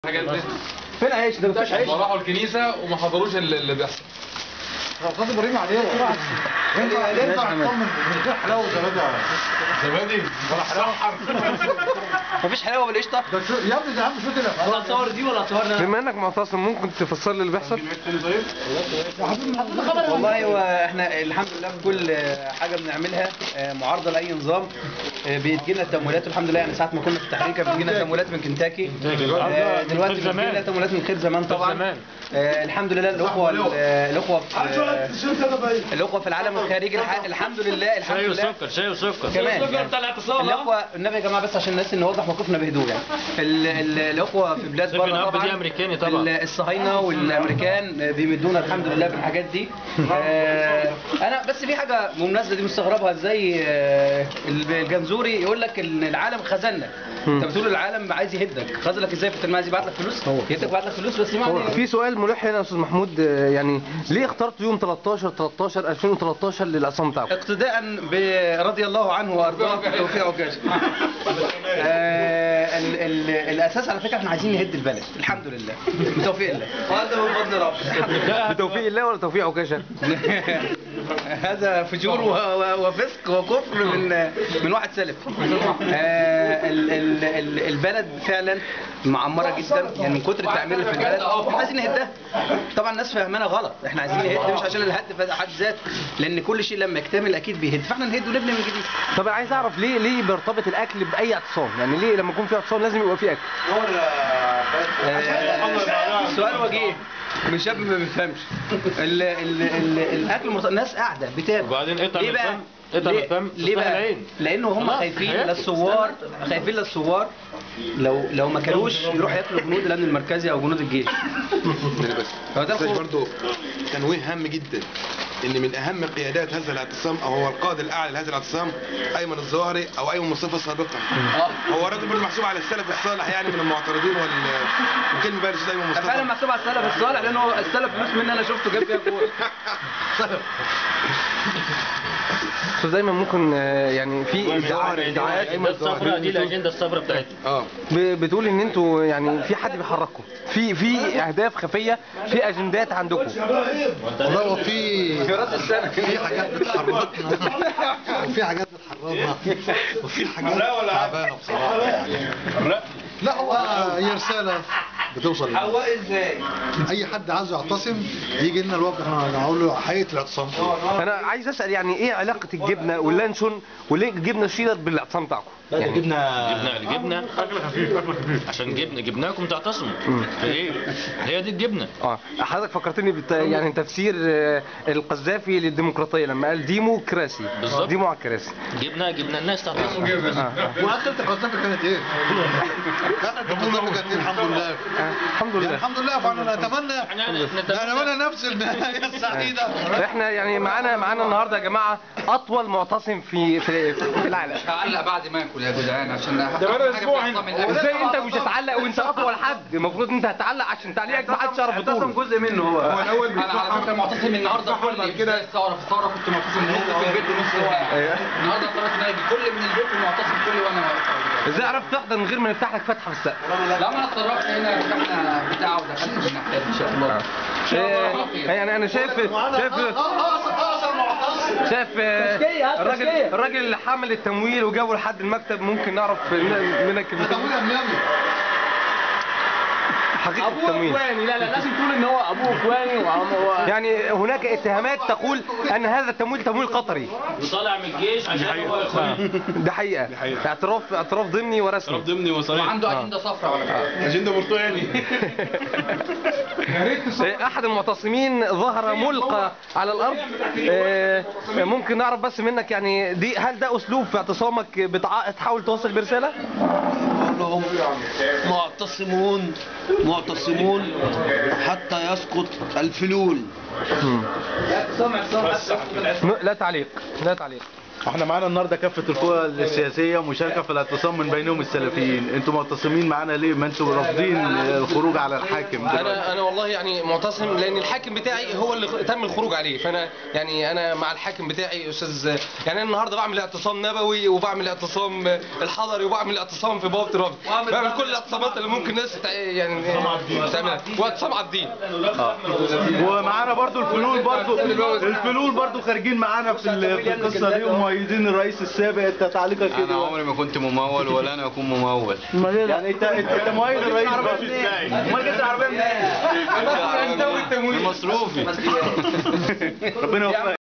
الحاجات دي فين عيش ده مفيش عيش راحوا الكنيسه وما حضروش اللي اللي بيحصل استاذ ابراهيم عليه ينفع ينفع نطمن من غير حلاوه وزبادي زبادي ولا حلاوه مفيش حلاوه بالقشطه ده شو يا ابني ده اهم شو كده هتصور دي ولا هتصورنا بما انك معتصم ممكن تفسر لي اللي بيحصل والله هو احنا الحمد لله في كل حاجه بنعملها آه، معارضه لاي نظام آه، بيجي لنا تمويلات والحمد لله يعني ساعه ما كنا في التحرير كان بيجي لنا تمويلات من كنتاكي آه، دلوقتي بيجي لنا تمويلات من خير زمان طبعا آه، الحمد لله الاخوه الاخوه في آه، الاخوه في العالم الخارجي الح- الحمد لله الحمد شاي لله وسكر شاي وسكر كمان يعني الاخوه النبي يا جماعه بس عشان الناس نوضح موقفنا بهدوء يعني ال- ال- الاخوه في بلاد سيفن بره أب طبعا دي أمريكاني طبعا. ال- الصهاينه والامريكان بيمدونا الحمد لله بالحاجات دي آه، انا بس في حاجه بالمناسبه دي مستغربها ازاي آه، الجنزوري يقول لك ان العالم خزنك انت بتقول العالم عايز يهدك خزنك ازاي في عايز يبعت لك فلوس يهدك يبعت لك فلوس بس هو ما في سؤال ملح هنا يا استاذ محمود آه، يعني ليه اخترت يوم 13 13 2013 للعصام بتاعكم؟ اقتداء برضي الله عنه وارضاه بتوفيق عكاشه آه ال ال الاساس على فكره احنا عايزين نهد البلد الحمد لله بتوفيق الله وهذا من فضل ربنا بتوفيق الله ولا توفيق عكاشه؟ هذا فجور و- و- وفسق وكفر من من واحد سلف آه ال ال ال البلد فعلا معمره جدا يعني من كتر التعمير اللي في البلد احنا عايزين نهدها طبعا الناس فاهمانا غلط احنا عايزين نهد مش عشان الهد في حد ذات لان كل شيء لما يكتمل اكيد بيهد فاحنا نهد ونبني من جديد طب انا عايز اعرف ليه ليه بيرتبط الاكل باي اعتصام؟ يعني ليه لما يكون في اعتصام لازم يبقى في اكل؟ آه، سؤال وجيه من شاب ما بيفهمش ال ال ال الاكل مرت... الناس قاعده بتاكل وبعدين قطع ليه من بقى؟ الفم قطع من ليه- الفم ليه تفتح بقى؟ العين. لانه هم خلاص، خايفين هياكل. للثوار خايفين للثوار لو لو ما كانوش يروح ياكلوا جنود الامن المركزي او جنود الجيش بس هو ده بس الخوف. برضه تنويه هام جدا ان من اهم قيادات هذا الاعتصام او هو القائد الاعلى لهذا الاعتصام ايمن الظواهري او ايمن مصطفى سابقا هو راجل برضه محسوب على السلف الصالح يعني من المعترضين وال وكلمه بقى للاستاذ ايمن ده فعلا مصطفى محسوب على السلف الصالح لانه السلف فلوس مني انا شفته جاب فيها كوره استاذ دايما ممكن آه، يعني في ادعاءات ادعاءات ده الصفرة دي الاجنده الصفراء بتاعتنا اه ب- بتقول ان انتوا يعني في حد بيحرككم في في اهداف خفيه في اجندات عندكم والله هو في في راس السنه في حاجات بتحركنا وفي حاجات بتحررنا وفي حاجات تعبانه بصراحه يعني لا هو هي رساله بتوصل هو ازاي؟ اي حد عايز يعتصم يجي لنا الوقت احنا نقول له حقيقه الاعتصام انا عايز اسال يعني ايه علاقه الجبنه واللانشون وليه الجبنه الشيدر بالاعتصام بتاعكم؟ يعني جبنا الجبنه اكل خفيف اكل خفيف عشان جبنا جبناكم تعتصموا ايه هي دي الجبنه اه حضرتك فكرتني بت... يعني تفسير آه، القذافي للديمقراطيه لما قال ديموكراسي بالظبط. ديمو على الكراسي جبنا جبنا الناس تعتصم واكلت القذافي كانت ايه؟ كانت القذافي كانت ايه الحمد لله آه، الحمد يعني لله الحمد لله فانا نتمنى احنا نتمنى نفس النهايه السعيده احنا يعني معانا معانا النهارده يا جماعه اطول معتصم في في, في العالم هعلق بعد ما اكل يا جدعان عشان ده بقى أسبوع هنا. ازاي انت مش هتعلق وانت اطول حد المفروض انت هتعلق عشان تعليقك ما حدش يعرف اعتصم يطول جزء منه هو الاول انا على فكره معتصم النهارده كل كده الثوره في الثوره كنت معتصم نص في البيت ونص هو أيوة. النهارده قررت ان انا أجي كل من البيت ومعتصم كل وانا واقف. ازاي عرفت تحضر من غير ما نفتح لك فتحه في السقف لا ما انا اتطرقت هنا فتحنا بتاع ودخلت من الناحيه ان شاء الله آه، يعني انا شايف شايف شايف آه، الراجل الراجل اللي حمل التمويل وجابه لحد المكتب ممكن نعرف من- منك كلمتين حقيقه ابوه التمويل اخواني لا لا لازم تقول ان هو ابوه اخواني وهو يعني هناك اتهامات تقول ان هذا التمويل تمويل قطري وطالع من الجيش عشان هو اخوان ده حقيقه اعتراف اعتراف ضمني ورسمي ضمني وصريح وعنده اجنده صفراء ولا حاجه اجنده برتقالي احد المعتصمين ظهر ملقى على الارض آه، ممكن نعرف بس منك يعني دي هل ده اسلوب في اعتصامك بتع- تحاول توصل برساله كلهم معتصمون معتصمون حتى يسقط الفلول م- لا تعليق لا تعليق احنا معانا النهارده كافه القوى السياسيه مشاركه في الاعتصام من بينهم السلفيين انتم معتصمين معانا ليه ما انتم رافضين الخروج على الحاكم دلوقتي انا انا والله يعني معتصم لان الحاكم بتاعي هو اللي تم الخروج عليه فانا يعني انا مع الحاكم بتاعي استاذ يعني انا النهارده بعمل اعتصام نبوي وبعمل اعتصام الحضري وبعمل اعتصام في بوابه الرفض بعمل كل الاعتصامات اللي ممكن الناس تع- يعني تعملها واعتصام على الدين اه ومعانا برضو الفلول برضو الفلول برضو خارجين معانا في ال- في القصه دي ومؤيدين الرئيس السابق انت تعليقك انا كده عمري ما كنت ممول ولا انا اكون ممول يعني انت انت أنت مؤيد الرئيس برضو امال جبت العربيه منين؟ مصروفي ربنا يوفقك